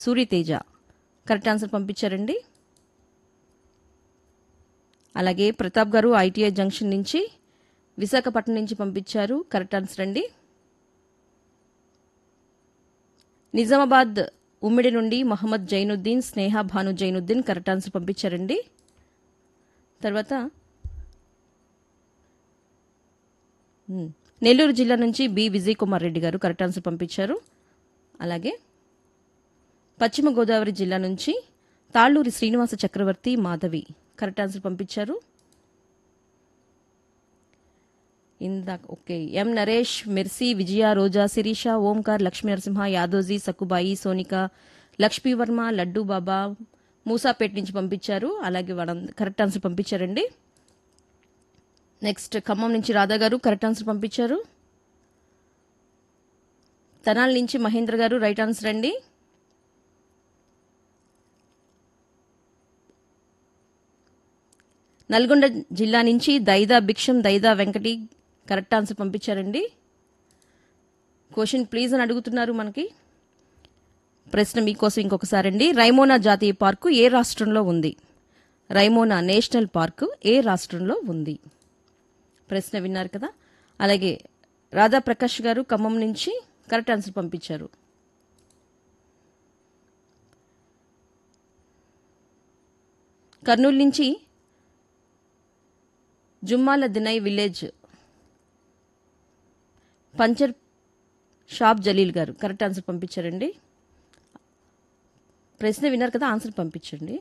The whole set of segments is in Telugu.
సూర్యతేజ కరెక్ట్ ఆన్సర్ పంపించారండి అలాగే ప్రతాప్ గారు ఐటీఐ జంక్షన్ నుంచి విశాఖపట్నం నుంచి పంపించారు కరెక్ట్ ఆన్సర్ అండి నిజామాబాద్ ఉమ్మిడి నుండి మహమ్మద్ జైనుద్దీన్ స్నేహ భాను జైనుద్దీన్ కరెక్ట్ ఆన్సర్ పంపించారండి తర్వాత ఉమ్, నెల్లూరు జిల్లా నుంచి బి విజయ్ కుమార్ రెడ్డి గారు కరెక్ట్ ఆన్సర్ పంపించారు అలాగే పశ్చిమ గోదావరి జిల్లా నుంచి తాళ్ళూరి శ్రీనివాస చక్రవర్తి మాధవి కరెక్ట్ ఆన్సర్ పంపించారు ఇందాక okay M Naresh Mercy Vijaya Roja Sirisha Omkar Lakshmi Narasimha Yadoji Sakkubai Sonika Lakshmivarma Laddu Baba Moosapet నుంచి పంపించారు అలాగే వాళ్ళ కరెక్ట్ ఆన్సర్ పంపించారండి నెక్స్ట్ ఖమ్మం నుంచి రాధా గారు కరెక్ట్ ఆన్సర్ పంపించారు తనాల నుంచి మహేంద్ర గారు రైట్ ఆన్సర్ అండి నల్గొండ జిల్లా నుంచి దైదా భిక్షం దైదా వెంకటి కరెక్ట్ ఆన్సర్ పంపించారండి క్వశ్చన్ ప్లీజ్ అని అడుగుతున్నారు మనకి ప్రశ్న మీకోసం ఇంకొకసారి అండి రైమోనా జాతీయ పార్కు ఏ రాష్ట్రంలో ఉంది రైమోనా నేషనల్ పార్కు ఏ రాష్ట్రంలో ఉంది ప్రశ్న విన్నారు కదా అలాగే రాధా ప్రకాష్ గారు ఖమ్మం నుంచి కరెక్ట్ ఆన్సర్ పంపించారు కర్నూలు నుంచి జుమ్మాల దినై village puncture shop Jaleel garu correct answer పంపించారండి ప్రశ్న విన్నారు కదా ఆన్సర్ పంపించండి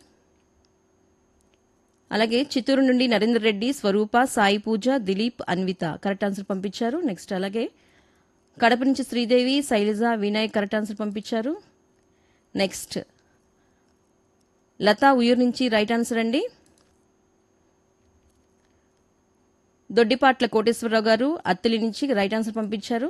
అలాగే చిత్తూరు నుండి నరేందర్ రెడ్డి స్వరూప సాయి పూజ దిలీప్ అన్విత కరెక్ట్ ఆన్సర్ పంపించారు నెక్స్ట్ అలాగే కడప నుంచి శ్రీదేవి శైలజ వినయ్ కరెక్ట్ ఆన్సర్ పంపించారు నెక్స్ట్ లతా ఉయ్యూరు నుంచి రైట్ ఆన్సర్ అండి దొడ్డిపాట్ల కోటేశ్వరరావు గారు అత్తిలి నుంచి రైట్ ఆన్సర్ పంపించారు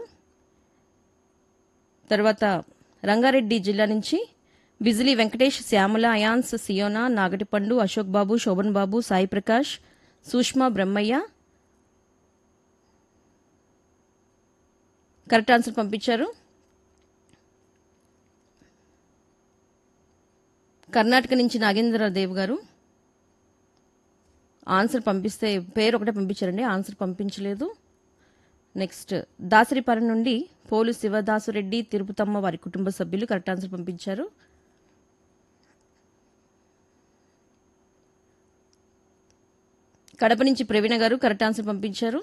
తర్వాత రంగారెడ్డి జిల్లా నుంచి బిజిలీ వెంకటేష్ శ్యామల అయాన్స్ సియోనా నాగటిపండు అశోక్ బాబు శోభన్ బాబు సాయి ప్రకాష్ సుష్మా బ్రహ్మయ్య కరెక్ట్ ఆన్సర్ పంపించారు కర్ణాటక నుంచి నాగేంద్ర దేవ్ గారు ఆన్సర్ పంపిస్తే పేరు ఒకటే పంపించారండి ఆన్సర్ పంపించలేదు నెక్స్ట్ దాసరిపాలెం నుండి పోలు శివదాసురెడ్డి తిరుపతమ్మ వారి కుటుంబ సభ్యులు కరెక్ట్ ఆన్సర్ పంపించారు కడప నుంచి ప్రవీణ గారు కరెక్ట్ ఆన్సర్ పంపించారు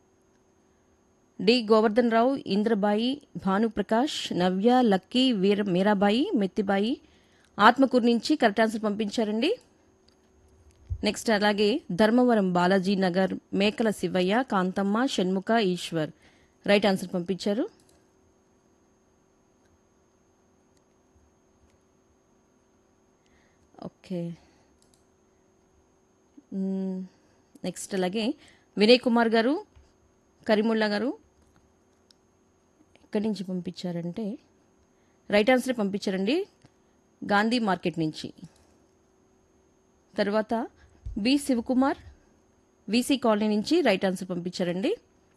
డి గోవర్ధన్ రావు ఇంద్రబాయి భానుప్రకాష్ నవ్య లక్కీ వీర మీరాబాయి మెత్తిబాయి ఆత్మకూరు నుంచి కరెక్ట్ ఆన్సర్ పంపించారండి నెక్స్ట్ అలాగే ధర్మవరం బాలాజీ నగర్ మేకల శివయ్య కాంతమ్మ షణ్ముఖ ఈశ్వర్ రైట్ ఆన్సర్ పంపించారు ఓకే మ్మ్. నెక్స్ట్ అలాగే వినయ్ కుమార్ గారు కరీముల్లా గారు ఎక్కడి నుంచి పంపించారంటే రైట్ ఆన్సర్ పంపించారండి గాంధీ మార్కెట్ నుంచి తర్వాత బి శివకుమార్ వీసీ కాలనీ నుంచి రైట్ ఆన్సర్ పంపించారండి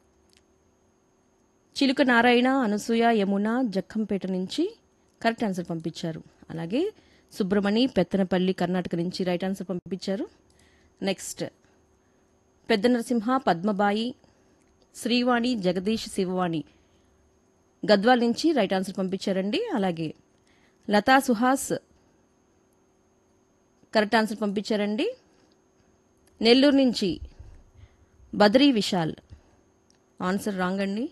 చిలుక నారాయణ అనసూయ యమున జక్కంపేట నుంచి కరెక్ట్ ఆన్సర్ పంపించారు అలాగే సుబ్రమణి పెత్తనపల్లి కర్ణాటక నుంచి రైట్ ఆన్సర్ పంపించారు నెక్స్ట్ పెద్ద నరసింహ పద్మబాయి శ్రీవాణి జగదీష్ శివవాణి గద్వాల్ నుంచి రైట్ ఆన్సర్ పంపించారండి అలాగే లతా సుహాస్ కరెక్ట్ ఆన్సర్ పంపించారండి నెల్లూరు నుంచి బద్రీ విశాల్ ఆన్సర్ రాంగ్ అండి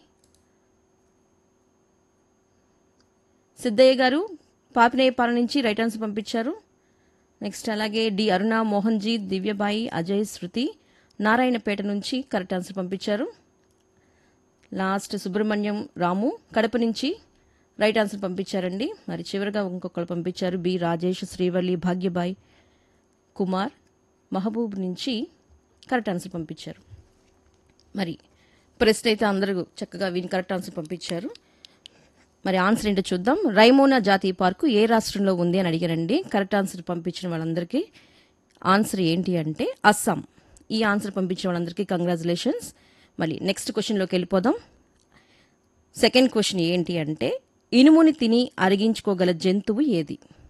సిద్ధయ్య గారు పాపినేయపాలెం నుంచి రైట్ ఆన్సర్ పంపించారు నెక్స్ట్ అలాగే డి అరుణ మోహన్జీ దివ్యబాయి అజయ్ శృతి నారాయణపేట నుంచి కరెక్ట్ ఆన్సర్ పంపించారు లాస్ట్ సుబ్రహ్మణ్యం రాము కడప నుంచి రైట్ ఆన్సర్ పంపించారండి మరి చివరిగా ఇంకొకరు పంపించారు బి రాజేష్ శ్రీవల్లి భాగ్యబాయ్ కుమార్ మహబూబ్ నుంచి కరెక్ట్ ఆన్సర్ పంపించారు మరి ప్రశ్న అయితే అందరూ చక్కగా విని కరెక్ట్ ఆన్సర్ పంపించారు మరి ఆన్సర్ ఏంటో చూద్దాం రైమోనా జాతీయ పార్కు ఏ రాష్ట్రంలో ఉంది అని అడిగారండి కరెక్ట్ ఆన్సర్ పంపించిన వాళ్ళందరికీ ఆన్సర్ ఏంటి అంటే అస్సాం ఈ ఆన్సర్ పంపించిన వాళ్ళందరికీ కంగ్రాచులేషన్స్ మళ్ళీ నెక్స్ట్ క్వశ్చన్లోకి వెళ్ళిపోదాం సెకండ్ క్వశ్చన్ ఏంటి అంటే ఇనుముని తిని అరిగించుకోగల జంతువు ఏది